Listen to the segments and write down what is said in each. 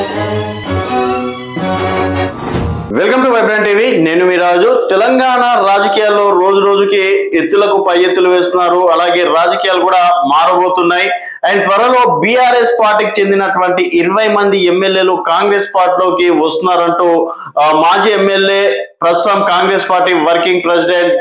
welcome to vibrant TV నేను మీ రాజు తెలంగాణ రాజకీయాల్లో రోజు రోజుకి ఎత్తులకు పై ఎత్తులు వేస్తున్నారు అలాగే రాజకీయాలు కూడా మారబోతున్నాయి అండ్ త్వరలో బీఆర్ఎస్ పార్టీకి చెందినటువంటి ఇరవై మంది ఎమ్మెల్యేలు కాంగ్రెస్ పార్టీలోకి వస్తున్నారంటూ ఆ, మాజీ ఎమ్మెల్యే ప్రస్తుతం కాంగ్రెస్ పార్టీ వర్కింగ్ ప్రెసిడెంట్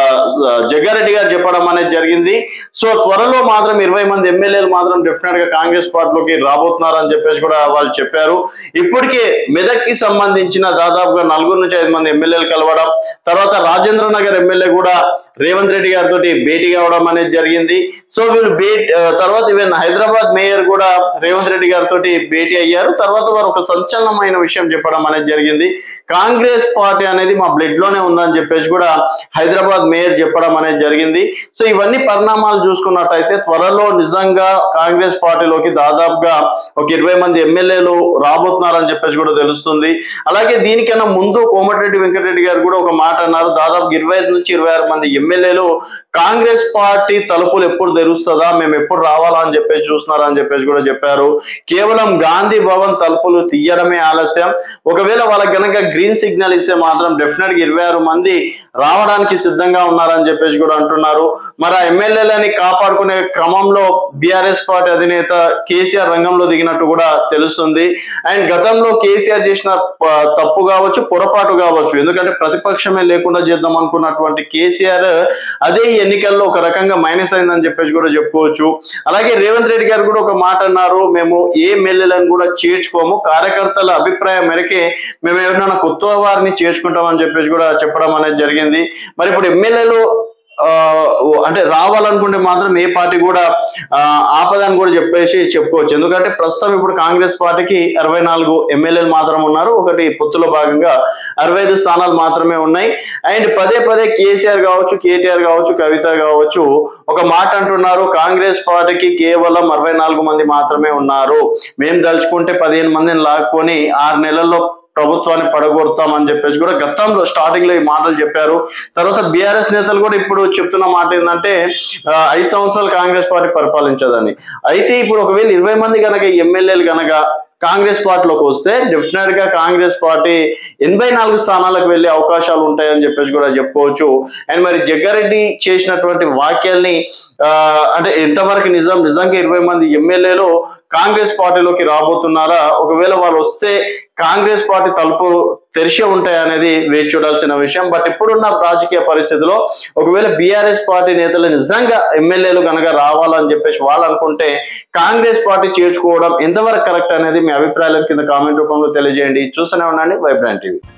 జ- జగ్గారెడ్డి గారు చెప్పడం అనేది జరిగింది సో త్వరలో మాత్రం ఇరవై మంది ఎమ్మెల్యేలు మాత్రం డెఫినెట్ గా కాంగ్రెస్ పార్టీలోకి రాబోతున్నారు అని చెప్పేసి కూడా వాళ్ళు చెప్పారు ఇప్పటికే మెదక్కి సంబంధించిన దాదాపుగా నలుగురు నుంచి ఐదు మంది ఎమ్మెల్యేలు కలవడం తర్వాత రాజేంద్ర నగర్ ఎమ్మెల్యే కూడా రేవంత్ రెడ్డి గారితో భేటీ కావడం అనేది జరిగింది సో వీళ్ళు భేటీ తర్వాత ఈవెన్ హైదరాబాద్ మేయర్ కూడా రేవంత్ రెడ్డి గారితో భేటీ అయ్యారు తర్వాత వారు ఒక సంచలనమైన విషయం చెప్పడం అనేది జరిగింది కాంగ్రెస్ పార్టీ అనేది మా బ్లడ్ లోనే ఉందని చెప్పేసి కూడా హైదరాబాద్ మేయర్ చెప్పడం అనేది జరిగింది సో ఇవన్నీ పరిణామాలు చూసుకున్నట్టయితే త్వరలో నిజంగా కాంగ్రెస్ పార్టీలోకి దాదాపుగా ఒక ఇరవై మంది ఎమ్మెల్యేలు రాబోతున్నారని చెప్పేసి కూడా తెలుస్తుంది అలాగే దీనికన్నా ముందు కోమటిరెడ్డి వెంకటరెడ్డి గారు కూడా ఒక మాట అన్నారు దాదాపు ఇరవై ఐదు నుంచి ఇరవై ఆరు మంది ఎమ్మెల్యేలు కాంగ్రెస్ పార్టీ తలుపులు ఎప్పుడు తెరుస్తుందా మేము ఎప్పుడు రావాలా అని చెప్పేసి చూస్తున్నారా అని చెప్పేసి కూడా చెప్పారు కేవలం గాంధీ భవన్ తలుపులు తీయడమే ఆలస్యం ఒకవేళ వాళ్ళకి గనక గ్రీన్ సిగ్నల్ ఇస్తే మాత్రం డెఫినెట్ గా ఇరవై ఆరు మంది రావడానికి సిద్ధంగా ఉన్నారని చెప్పేసి కూడా అంటున్నారు మరి ఆ ఎమ్మెల్యేలని కాపాడుకునే క్రమంలో బీఆర్ఎస్ పార్టీ అధినేత కేసీఆర్ రంగంలో దిగినట్టు కూడా తెలుస్తుంది అండ్ గతంలో కేసీఆర్ చేసిన ప- తప్పు కావచ్చు పొరపాటు కావచ్చు ఎందుకంటే ప్రతిపక్షమే లేకుండా చేద్దాం అనుకున్నటువంటి కేసీఆర్ అదే ఈ ఎన్నికల్లో ఒక రకంగా మైనస్ అయిందని చెప్పేసి కూడా చెప్పుకోవచ్చు అలాగే రేవంత్ రెడ్డి గారు కూడా ఒక మాట అన్నారు మేము ఏ ఎమ్మెల్యేలను కూడా చేర్చుకోము కార్యకర్తల అభిప్రాయం మేరకే మేము ఎవరైనా కొత్త వారిని చేర్చుకుంటామని చెప్పేసి కూడా చెప్పడం అనేది జరిగింది మరి ఇప్పుడు ఎమ్మెల్యేలు ఆ, అంటే రావాలనుకుంటే మాత్రం ఏ పార్టీ కూడా ఆ, ఆపదని కూడా చెప్పేసి చెప్పుకోవచ్చు ఎందుకంటే ప్రస్తుతం ఇప్పుడు కాంగ్రెస్ పార్టీకి అరవై నాలుగు ఎమ్మెల్యేలు మాత్రం ఉన్నారు ఒకటి పొత్తులో భాగంగా అరవై ఐదు స్థానాలు మాత్రమే ఉన్నాయి అండ్ పదే పదే కేసీఆర్ కావచ్చు కేటీఆర్ కావచ్చు కవిత కావచ్చు ఒక మాట అంటున్నారు కాంగ్రెస్ పార్టీకి కేవలం అరవై నాలుగు మంది మాత్రమే ఉన్నారు మేము తలుచుకుంటే పదిహేను మందిని లాక్కొని ఆరు నెలల్లో ప్రభుత్వాన్ని పడగొడతామని చెప్పేసి కూడా గతంలో స్టార్టింగ్ లో ఈ మాటలు చెప్పారు తర్వాత బీఆర్ఎస్ నేతలు కూడా ఇప్పుడు చెప్తున్న మాట ఏంటంటే ఆ, ఐదు సంవత్సరాలు కాంగ్రెస్ పార్టీ పరిపాలించదని అయితే ఇప్పుడు ఒకవేళ ఇరవై మంది కనుక ఎమ్మెల్యేలు కనుక కాంగ్రెస్ పార్టీలోకి వస్తే డెఫినెట్ గా కాంగ్రెస్ పార్టీ ఎనభై నాలుగు స్థానాలకు వెళ్ళే అవకాశాలు ఉంటాయని చెప్పేసి కూడా చెప్పుకోవచ్చు అండ్ మరి జగ్గారెడ్డి చేసినటువంటి వాక్యాల్ని ఆ, అంటే ఎంతవరకు నిజం నిజంగా ఇరవై మంది ఎమ్మెల్యేలు కాంగ్రెస్ పార్టీలోకి రాబోతున్నారా ఒకవేళ వాళ్ళు వస్తే కాంగ్రెస్ పార్టీ తలుపు తెరిచి ఉంటాయి అనేది వేచి చూడాల్సిన విషయం బట్ ఇప్పుడున్న రాజకీయ పరిస్థితిలో ఒకవేళ బీఆర్ఎస్ పార్టీ నేతలు నిజంగా ఎమ్మెల్యేలు కనుక రావాలని చెప్పేసి వాళ్ళు అనుకుంటే కాంగ్రెస్ పార్టీ చేర్చుకోవడం ఎంతవరకు కరెక్ట్ అనేది మీ అభిప్రాయాల కింద కామెంట్ రూపంలో తెలియజేయండి చూస్తూనే ఉండండి వైబ్రాంట్ టీవీ